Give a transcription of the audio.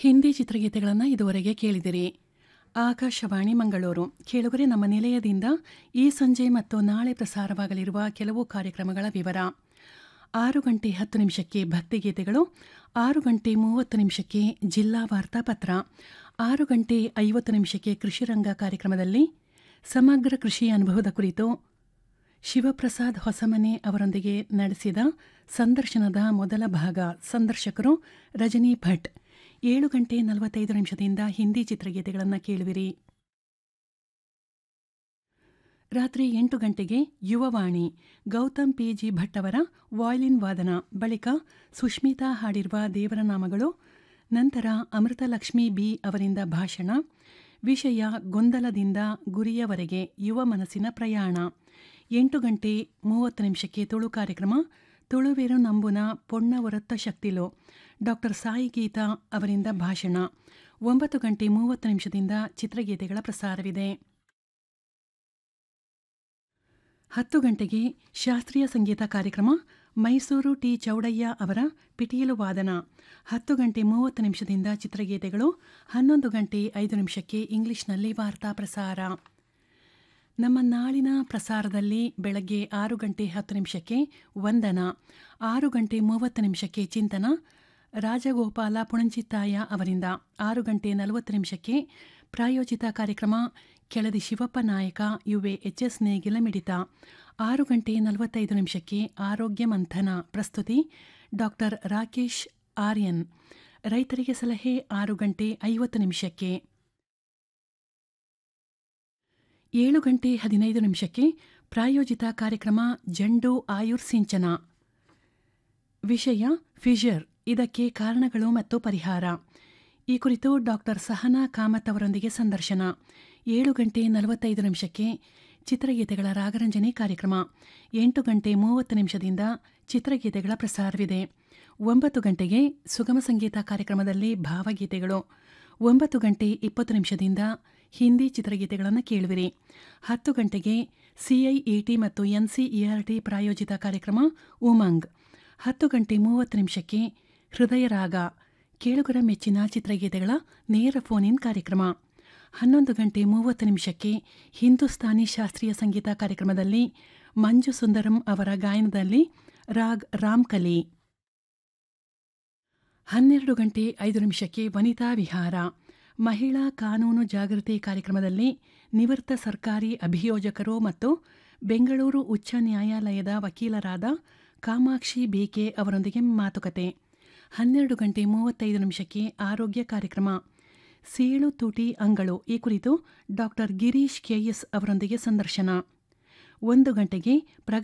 ಹಿಂದಿ ಚಿತ್ರಗೀತೆಗಳನ್ನು ಇದುವರೆಗೆ ಕೇಳಿದಿರಿ ಆಕಾಶವಾಣಿ ಮಂಗಳೂರು ಕೇಳುಗರೆ ನಮ್ಮ ನಿಲಯದಿಂದ ಈ ಸಂಜೆ ಮತ್ತು ನಾಳೆ ಪ್ರಸಾರವಾಗಲಿರುವ ಕೆಲವು ಕಾರ್ಯಕ್ರಮಗಳ ವಿವರ ಆರು ಗಂಟೆ ಹತ್ತು ನಿಮಿಷಕ್ಕೆ ಭಕ್ತಿಗೀತೆಗಳು ಆರು ಗಂಟೆ ಮೂವತ್ತು ನಿಮಿಷಕ್ಕೆ ಜಿಲ್ಲಾ ವಾರ್ತಾಪತ್ರ ಆರು ಗಂಟೆ ಐವತ್ತು ನಿಮಿಷಕ್ಕೆ ಕೃಷಿರಂಗ ಕಾರ್ಯಕ್ರಮದಲ್ಲಿ ಸಮಗ್ರ ಕೃಷಿ ಅನುಭವದ ಕುರಿತು ಶಿವಪ್ರಸಾದ್ ಹೊಸಮನೆ ಅವರೊಂದಿಗೆ ನಡೆಸಿದ ಸಂದರ್ಶನದ ಮೊದಲ ಭಾಗ ಸಂದರ್ಶಕರು ರಜನಿ ಭಟ್ ಏಳು ಗಂಟೆ ನಲವತ್ತೈದು ನಿಮಿಷದಿಂದ ಹಿಂದಿ ಚಿತ್ರಗೀತೆಗಳನ್ನು ಕೇಳುವಿರಿ ರಾತ್ರಿ ಎಂಟು ಗಂಟೆಗೆ ಯುವವಾಣಿ ಗೌತಮ್ ಪಿ ಜಿ ಭಟ್ ಅವರ ವಾಯ್ಲಿನ್ ವಾದನ ಬಳಿಕ ಸುಷ್ಮಿತಾ ಹಾಡಿರುವ ದೇವರ ನಾಮಗಳು ನಂತರ ಅಮೃತಲಕ್ಷ್ಮಿ ಬಿ ಅವರಿಂದ ಭಾಷಣ ವಿಷಯ ಗೊಂದಲದಿಂದ ಗುರಿಯವರೆಗೆ ಯುವ ಮನಸ್ಸಿನ ಪ್ರಯಾಣ ಎಂಟು ಗಂಟೆ ಮೂವತ್ತು ನಿಮಿಷಕ್ಕೆ ತುಳು ಕಾರ್ಯಕ್ರಮ ತುಳುವೆರು ನಂಬುನ ಪೊಣ್ಣ ಒರತ್ತ ಶಕ್ತಿಲೋ ಡಾಕ್ಟರ್ ಸಾಯಿ ಗೀತಾ ಅವರಿಂದ ಭಾಷಣ ಒಂಬತ್ತು ಗಂಟೆ ಮೂವತ್ತು ನಿಮಿಷದಿಂದ ಚಿತ್ರಗೀತೆಗಳ ಪ್ರಸಾರವಿದೆ ಹತ್ತು ಗಂಟೆಗೆ ಶಾಸ್ತ್ರೀಯ ಸಂಗೀತ ಕಾರ್ಯಕ್ರಮ ಮೈಸೂರು ಟಿ ಚೌಡಯ್ಯ ಅವರ ಪಿಟೀಲು ವಾದನ ಹತ್ತು ಗಂಟೆ ಮೂವತ್ತು ನಿಮಿಷದಿಂದ ಚಿತ್ರಗೀತೆಗಳು ಹನ್ನೊಂದು ಗಂಟೆ ಐದು ನಿಮಿಷಕ್ಕೆ ಇಂಗ್ಲಿಷ್ನಲ್ಲಿ ವಾರ್ತಾ ಪ್ರಸಾರ ನಮ್ಮ ನಾಳಿನ ಪ್ರಸಾರದಲ್ಲಿ ಬೆಳಗ್ಗೆ ಆರು ಗಂಟೆ ಹತ್ತು ನಿಮಿಷಕ್ಕೆ ವಂದನ ಆರು ಗಂಟೆ ಮೂವತ್ತು ನಿಮಿಷಕ್ಕೆ ಚಿಂತನ ರಾಜಗೋಪಾಲ ಪುಣಂಚಿತ್ತಾಯ ಅವರಿಂದ ಆರು ಗಂಟೆ ನಲವತ್ತು ನಿಮಿಷಕ್ಕೆ ಪ್ರಾಯೋಜಿತ ಕಾರ್ಯಕ್ರಮ ಕೆಳದಿ ಶಿವಪ್ಪ ನಾಯಕ ಯುವೆ ಎಚ್ ಎಸ್ ನೇಗಿಲ ಮಿಡಿತ ಆರು ಗಂಟೆ ನಲವತ್ತೈದು ನಿಮಿಷಕ್ಕೆ ಆರೋಗ್ಯ ಮಂಥನ ಪ್ರಸ್ತುತಿ ಡಾಕ್ಟರ್ ರಾಕೇಶ್ ಆರ್ಯನ್ ರೈತರಿಗೆ ಸಲಹೆ ಆರು ಗಂಟೆ ಐವತ್ತು ನಿಮಿಷಕ್ಕೆ ಏಳು ಗಂಟೆ ಹದಿನೈದು ನಿಮಿಷಕ್ಕೆ ಪ್ರಾಯೋಜಿತ ಕಾರ್ಯಕ್ರಮ ಜಂಡು ಆಯುರ್ ಸಿಂಚನ ವಿಷಯ ಫಿಷರ್ ಇದಕ್ಕೆ ಕಾರಣಗಳು ಮತ್ತು ಪರಿಹಾರ ಈ ಕುರಿತು ಡಾಕ್ಟರ್ ಸಹನಾ ಕಾಮತ್ ಅವರೊಂದಿಗೆ ಸಂದರ್ಶನ ಏಳು ಗಂಟೆ ನಲವತ್ತೈದು ನಿಮಿಷಕ್ಕೆ ಚಿತ್ರಗೀತೆಗಳ ರಾಗರಂಜನೆ ಕಾರ್ಯಕ್ರಮ ಎಂಟು ಗಂಟೆ ಮೂವತ್ತು ನಿಮಿಷದಿಂದ ಚಿತ್ರಗೀತೆಗಳ ಪ್ರಸಾರವಿದೆ ಒಂಬತ್ತು ಗಂಟೆಗೆ ಸುಗಮ ಸಂಗೀತ ಕಾರ್ಯಕ್ರಮದಲ್ಲಿ ಭಾವಗೀತೆಗಳು ಒಂಬತ್ತು ಗಂಟೆ ಇಪ್ಪತ್ತು ನಿಮಿಷದಿಂದ ಹಿಂದಿ ಚಿತ್ರಗೀತೆಗಳನ್ನು ಕೇಳುವಿರಿ ಹತ್ತು ಗಂಟೆಗೆ ಸಿಐಇಟಿ ಮತ್ತು ಎನ್ಸಿಇಆರ್ಟಿ ಪ್ರಾಯೋಜಿತ ಕಾರ್ಯಕ್ರಮ ಉಮಂಗ್ ಹತ್ತು ಗಂಟೆ ಮೂವತ್ತು ನಿಮಿಷಕ್ಕೆ ಹೃದಯ ರಾಗ ಕೇಳುಗರ ಮೆಚ್ಚಿನ ಚಿತ್ರಗೀತೆಗಳ ನೇರ ಫೋನ್ ಇನ್ ಕಾರ್ಯಕ್ರಮ ಹನ್ನೊಂದು ಗಂಟೆ ಮೂವತ್ತು ನಿಮಿಷಕ್ಕೆ ಹಿಂದೂಸ್ತಾನಿ ಶಾಸ್ತ್ರೀಯ ಸಂಗೀತ ಕಾರ್ಯಕ್ರಮದಲ್ಲಿ ಮಂಜು ಸುಂದರಂ ಅವರ ಗಾಯನದಲ್ಲಿ ರಾಗ್ ರಾಮ್ಕಲಿ ಹನ್ನೆರಡು ಗಂಟೆ ಐದು ನಿಮಿಷಕ್ಕೆ ವನಿತಾ ವಿಹಾರ ಮಹಿಳಾ ಕಾನೂನು ಜಾಗೃತಿ ಕಾರ್ಯಕ್ರಮದಲ್ಲಿ ನಿವೃತ್ತ ಸರ್ಕಾರಿ ಅಭಿಯೋಜಕರು ಮತ್ತು ಬೆಂಗಳೂರು ಉಚ್ಚ ನ್ಯಾಯಾಲಯದ ವಕೀಲರಾದ ಕಾಮಾಕ್ಷಿ ಬೇಕೆ ಅವರೊಂದಿಗೆ ಮಾತುಕತೆ ಹನ್ನೆರಡು ಗಂಟೆ ಮೂವತ್ತೈದು ನಿಮಿಷಕ್ಕೆ ಆರೋಗ್ಯ ಕಾರ್ಯಕ್ರಮ ಸೀಳು ತುಟಿ ಅಂಗಳು ಈ ಕುರಿತು ಡಾಕ್ಟರ್ ಗಿರೀಶ್ ಕೆಎಸ್ ಅವರೊಂದಿಗೆ ಸಂದರ್ಶನ ಒಂದು ಗಂಟೆಗೆ